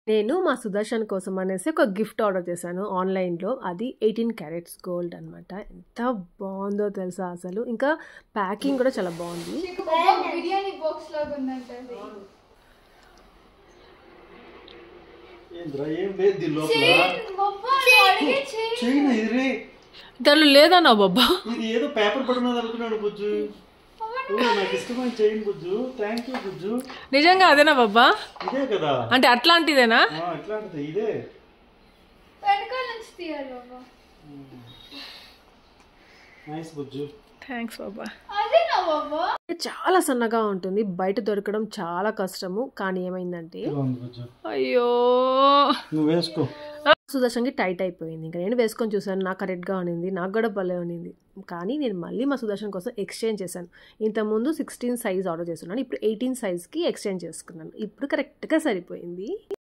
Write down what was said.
నేను మా సుదర్శన్ కోసం అనేసి ఒక గిఫ్ట్ ఆర్డర్ చేశాను ఆన్లైన్‌లో. అది 18 క్యారెట్స్ గోల్డ్ అనమాట. ఎంత బావుందో తెలుసా అసలు. ఇంకా ప్యాకింగ్ కూడా చాలా బావుంది. నీకు బాబా బిర్యానీ బాక్స్ లాగా ఉందంట అది ఏంద్రా ఏం లేదు దీని లోపల చైన్ బాబా నువ్వు అడిగే చైన్ చైన్ ఇది రే. దానిలో లేదన్నా బాబా ఇది ఏదో పేపర్ పడినది అనుకున్నాను బుజ్జు ఓ, నాకు ఇష్టమైన chain Bujju thank you Bujju నిజంగా అదేనా బాబా ఇదే కదా అంటే అట్లాంటిదేనా ఆ, ఎట్లాంటిది ఇదే వెనకాల నుంచి తీయాలి బాబా నైస్ బుజ్జు థ్యాంక్స్ బాబా అదేనా బాబా చాలా సన్నగా ఉంటుంది బయట దొరకడం చాలా కష్టము కానీ ఏమైందంటే ఇలా ఉంది బుజ్జు అయ్యో నువ్వు వేసుకో సుదర్శన్కి టైట్ అయిపోయింది ఇంకా నేను వేసుకొని చూసాను నాకు కరెక్ట్గా ఉన్నింది నాకు కూడా భలే ఉన్నింది కానీ నేను మళ్ళీ మా సుదర్శన్ కోసం ఎక్స్చేంజ్ చేశాను ఇంతకుముందు సిక్స్టీన్ సైజ్ ఆర్డర్ చేస్తున్నాను ఇప్పుడు ఎయిటీన్ సైజ్కి ఎక్స్చేంజ్ చేసుకున్నాను ఇప్పుడు కరెక్ట్గా సరిపోయింది